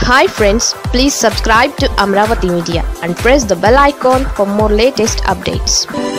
hi friends please subscribe to Amaravati media and press the bell icon for more latest updates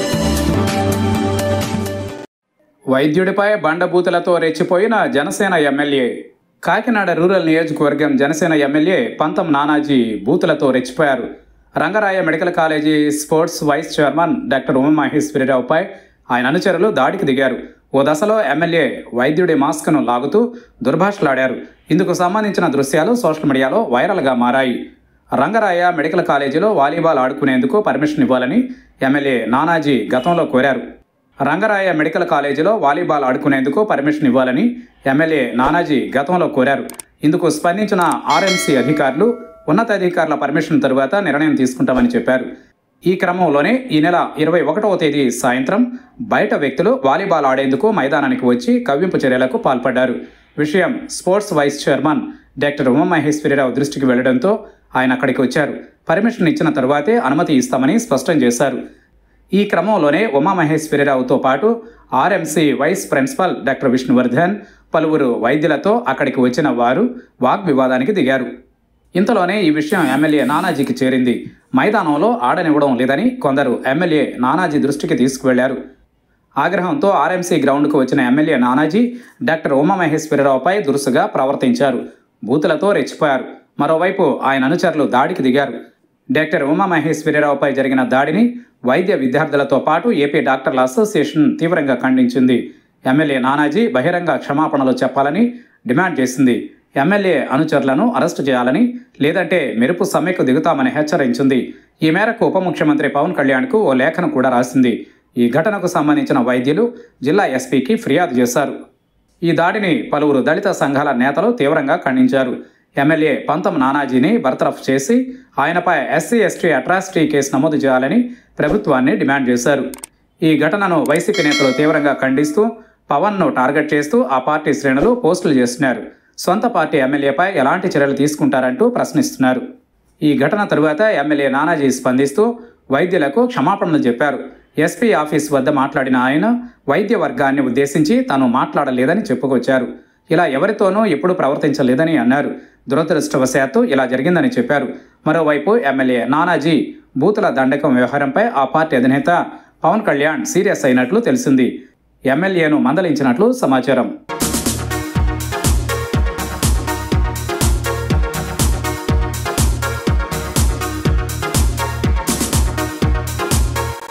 వైద్యుడిపై బండబూతులతో రెచ్చిపోయిన Janasena MLA Kakinada rural నియోజకవర్గం Janasena MLA Pantham Nanaji బూతులతో రెచ్చిపోయారు Rangaraya medical college sports vice chairman doctor ఉమామహేశ్వరిరావుపై ఆయన అనుచరులు దాడికి దిగారు ఓ దశలో ఎమ్మెల్యే వైద్యుడి మాస్క్ను లాగుతూ దుర్భాషలాడారు ఇందుకు సంబంధించిన దృశ్యాలు సోషల్ మీడియాలో వైరల్గా మారాయి రంగరాయ మెడికల్ కాలేజీలో వాలీబాల్ ఆడుకునేందుకు పర్మిషన్ ఇవ్వాలని ఎమ్మెల్యే నానాజీ గతంలో కోరారు రంగరాయ మెడికల్ కాలేజీలో వాలీబాల్ ఆడుకునేందుకు పర్మిషన్ ఇవ్వాలని ఎమ్మెల్యే నానాజీ గతంలో కోరారు ఇందుకు స్పందించిన ఆర్ఎంసీ అధికారులు ఉన్నతాధికారుల పర్మిషన్ తరువాత నిర్ణయం తీసుకుంటామని చెప్పారు ఈ క్రమంలోనే ఈ నెల ఇరవై ఒకటవ తేదీ సాయంత్రం బయట వ్యక్తులు వాలీబాల్ ఆడేందుకు మైదానానికి వచ్చి కవ్వింపు చర్యలకు పాల్పడ్డారు విషయం sports vice chairman doctor Umamaheswari Rao దృష్టికి వెళ్లడంతో ఆయన అక్కడికి వచ్చారు పర్మిషన్ ఇచ్చిన తరువాతే అనుమతి ఇస్తామని స్పష్టం చేశారు ఈ క్రమంలోనే ఉమామహేశ్వరిరావుతో పాటు RMC vice principal doctor Vishnuvardhan పలువురు వైద్యులతో అక్కడికి వచ్చిన వారు వాగ్వివాదానికి దిగారు ఇంతలోనే ఈ విషయం ఎమ్మెల్యే నానాజీకి చేరింది మైదానంలో ఆడనివ్వడం లేదని కొందరు ఎమ్మెల్యే నానాజీ దృష్టికి తీసుకువెళ్లారు ఆగ్రహంతో ఆర్ఎంసీ గ్రౌండ్కు వచ్చిన ఎమ్మెల్యే నానాజీ డాక్టర్ ఉమామహేశ్వరరావుపై దురుసుగా ప్రవర్తించారు బూతులతో రెచ్చిపోయారు మరోవైపు ఆయన అనుచరులు దాడికి దిగారు డాక్టర్ ఉమామహేశ్వరరావుపై జరిగిన దాడిని వైద్య విద్యార్థులతో పాటు ఏపీ డాక్టర్ల అసోసియేషన్ తీవ్రంగా ఖండించింది ఎమ్మెల్యే నానాజీ బహిరంగ క్షమాపణలు చెప్పాలని డిమాండ్ చేసింది ఎమ్మెల్యే అనుచరులను అరెస్టు చేయాలని లేదంటే మెరుపు సమ్మెకు దిగుతామని హెచ్చరించింది ఈ మేరకు ఉప ముఖ్యమంత్రి పవన్ కళ్యాణ్కు ఓ లేఖను కూడా రాసింది ఈ ఘటనకు సంబంధించిన వైద్యులు జిల్లా ఎస్పీకి ఫిర్యాదు చేశారు ఈ దాడిని పలువురు దళిత సంఘాల నేతలు తీవ్రంగా ఖండించారు ఎమ్మెల్యే పంతం నానాజీని బర్తరఫ్ చేసి ఆయనపై ఎస్సీ ఎస్టీ అట్రాసిటీ కేసు నమోదు చేయాలని ప్రభుత్వాన్ని డిమాండ్ చేశారు ఈ ఘటనను వైసీపీ నేతలు తీవ్రంగా ఖండిస్తూ పవన్ను టార్గెట్ చేస్తూ ఆ పార్టీ శ్రేణులు పోస్టులు చేస్తున్నారు సొంత పార్టీ ఎమ్మెల్యేపై ఎలాంటి చర్యలు తీసుకుంటారంటూ ప్రశ్నిస్తున్నారు ఈ ఘటన తరువాత ఎమ్మెల్యే నానాజీ స్పందిస్తూ వైద్యులకు క్షమాపణలు చెప్పారు ఎస్పీ ఆఫీస్ వద్ద మాట్లాడిన ఆయన వైద్య వర్గాన్ని ఉద్దేశించి తాను మాట్లాడలేదని చెప్పుకొచ్చారు ఇలా ఎవరితోనూ ఎప్పుడు ప్రవర్తించలేదని అన్నారు దురదృష్టవశాత్తు ఇలా జరిగిందని చెప్పారు మరోవైపు ఎమ్మెల్యే నానాజీ బూతుల దండకం వ్యవహారంపై ఆ పార్టీ అధినేత పవన్ కళ్యాణ్ సీరియస్ అయినట్లు తెలిసింది ఎమ్మెల్యేను మందలించినట్లు సమాచారం